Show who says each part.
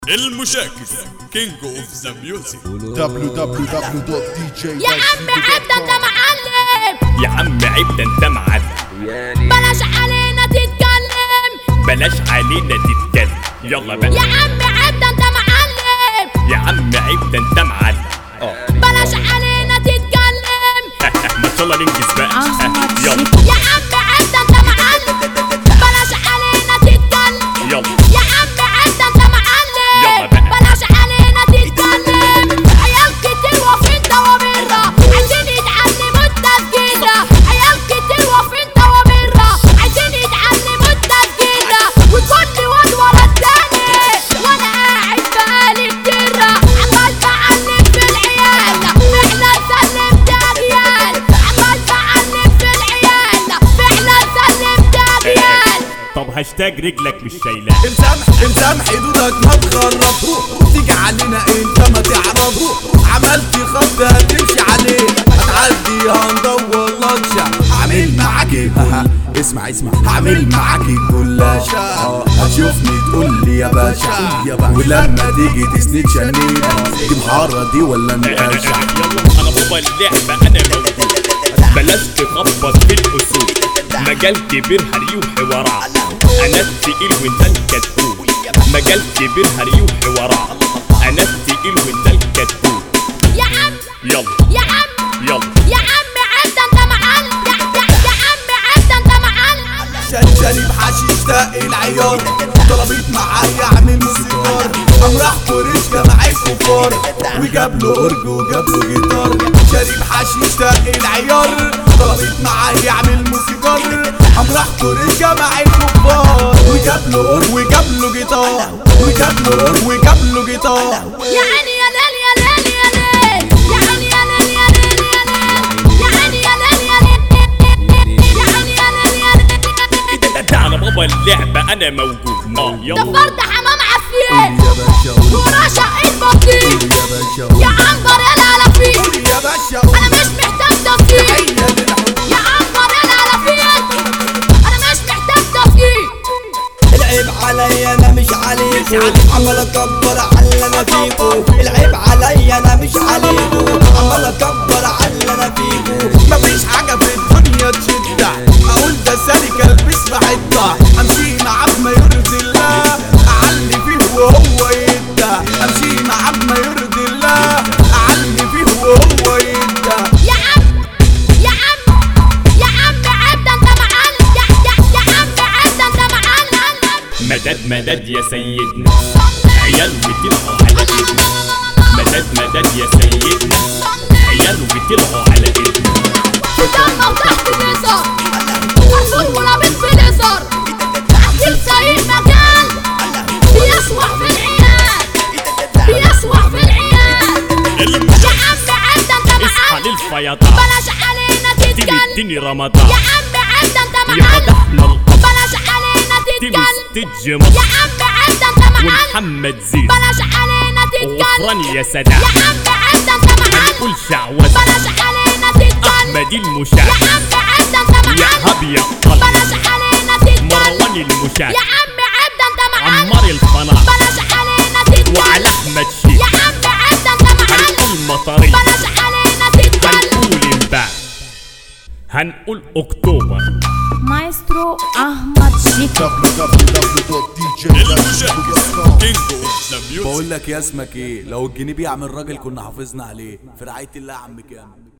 Speaker 1: المشاكس كينج اوف ذا ميوزك
Speaker 2: www.dj
Speaker 3: يا عم عبد انت معلم
Speaker 1: يا عم عيب ده انت معلم
Speaker 3: بلاش علينا تتكلم
Speaker 1: بلاش علينا تتكلم يلا بقى
Speaker 3: يا عم عبد انت معلم
Speaker 1: يا عم عيب ده انت معلم اه
Speaker 3: بلاش علينا تتكلم
Speaker 1: ما شاء الله ننجز بقى آه، يلا
Speaker 3: يا عم عبد انت معلم بلاش علينا تتكلم
Speaker 1: يلا
Speaker 3: يا عم عبد انت معلم
Speaker 1: يلا بقى.
Speaker 3: بلاش علينا تتكلم عيال كتير واقفين دوامرة عايزين يتعلموا التسجيلة عيال كتير واقفين دوامرة عايزين يتعلموا التسجيلة وكل واد ورا التاني وانا قاعد بقالي كتير عمال بعلم في العيال فعلا سلمت اجيال عمال بعلم في العيال فعلا سلمت اجيال
Speaker 1: طب هاشتاج رجلك مش شايلاه
Speaker 4: امسامح امسامح حدودك ما تخرب تيجي علينا انت ما تعرف عملت خط هتمشي عليه هتعدي هندور لطشة هعمل معاك كل اسمع اسمع هعمل معاك كلاشة اه هتشوفني تقول لي يا باشا يا باشا ولما تيجي تسند شنينة دي محارة دي ولا نقاشة
Speaker 1: يلا انا بابا اللعبة انا موجود بلاش تخبط في الاصول مجال كبير هري وحوارات انا التقيل وانت الكتكوت مجال كبير هري وحوارات انا التقيل وانت الكتكوت
Speaker 3: يا عم
Speaker 1: يلا
Speaker 3: يا عم
Speaker 1: يلا
Speaker 3: يا عم عبد انت معلم يا, يا, يا عم عبد انت معلم
Speaker 4: شارب شارب حشيش تاق العيار طلبت معايا اعمل موسيقار قام راح كوريش جمع الكفار وجاب له اورج وجاب له جيتار شارب حشيش تاق العيار طلبت معايا اعمل موسيقار قام راح كوريش جمع الكفار وجاب له اورج وجاب له جيتار وجاب له اورج وجاب له جيتار
Speaker 3: يا عيني يا ليل يا ليل يا ليل يا عيني يا ليل يا ليل يا ليل يا عيني يا ليل يا ليل يا عيني يا ليل يا
Speaker 1: إيه
Speaker 3: ليل
Speaker 1: ده, ده, ده انا بابا اللعبة انا موجود اه
Speaker 3: ده
Speaker 1: يلا
Speaker 3: فرد حمام عفيف
Speaker 4: يا باشا قول
Speaker 3: ورشا ايد بطيء
Speaker 4: يا باشا
Speaker 3: يا
Speaker 4: قول
Speaker 3: عنبر يا العلافيل
Speaker 4: يا باشا قول
Speaker 3: انا مش محتاج تصديق
Speaker 4: يا للحب
Speaker 3: يا عنبر يا العلافيل انا مش محتاج تصديق
Speaker 5: العيب علي انا مش عليكو عمال اكبر على اللي انا فيكو العيب علي انا مش عليكو عمال اكبر على اللي انا فيكو
Speaker 4: مفيش حاجة في الدنيا تشد أقول ده سالك البس بحدة أمشي معاه بما يرضي الله أعلي فيه وهو يدى أمشي معاه بما يرضي الله أعلي فيه وهو يدى
Speaker 3: يا عم يا عم يا عم عبد انت معلم يا يا يا عم عبد انت معلم
Speaker 1: مدد مدد يا سيدنا عيال بتلقوا على ايدنا مدد مدد يا سيدنا عيال بتلقوا على ايدنا
Speaker 3: قدامنا وتحت اليسار مرفوض ولابس في اليسار عقيل سايق مكان بيسوح في العيال بيسوح في العيال يا عم عبد انت
Speaker 1: اصحى
Speaker 3: معلم
Speaker 1: للفيضان
Speaker 3: بلاش علينا
Speaker 1: تيجي
Speaker 3: تتكلم
Speaker 1: اديني رمضان
Speaker 3: يا عم عبد انت
Speaker 1: يا
Speaker 3: معلم
Speaker 1: فتحنا القبر
Speaker 3: بلاش علينا
Speaker 1: تيجي
Speaker 3: تتكلم
Speaker 1: ستيج
Speaker 3: يا
Speaker 1: مصر
Speaker 3: عم عبد انت معلم
Speaker 1: ومحمد زين
Speaker 3: بلاش علينا تتكلم
Speaker 1: وغفران يا
Speaker 3: يا
Speaker 1: سداد
Speaker 3: عم عبد انت معلم
Speaker 1: قول شعوذة
Speaker 3: بلاش علينا تتكلم
Speaker 1: احمد
Speaker 3: يا
Speaker 1: المشاهد
Speaker 3: عم عبد انت
Speaker 1: يا
Speaker 3: معلم
Speaker 1: هب يا قلب
Speaker 3: بلاش علينا تتكلم
Speaker 1: مروان المشاهد
Speaker 3: يا عم عبد انت معلم
Speaker 1: عمار القناة
Speaker 3: بلاش علينا تتكلم
Speaker 1: وعلى احمد
Speaker 3: يا
Speaker 1: شيخ
Speaker 3: عم عبد انت معلم
Speaker 1: هنقول مطرية
Speaker 3: بلاش علينا تتكلم
Speaker 1: هنقول امبارح هنقول اكتوبر
Speaker 6: مايسترو احمد شيكو
Speaker 2: www.dj
Speaker 1: كينج اوف ذا ميوزك
Speaker 4: بقول لك يا اسمك ايه لو الجنيه بيعمل راجل كنا حافظنا عليه في رعاية الله يا عم كامل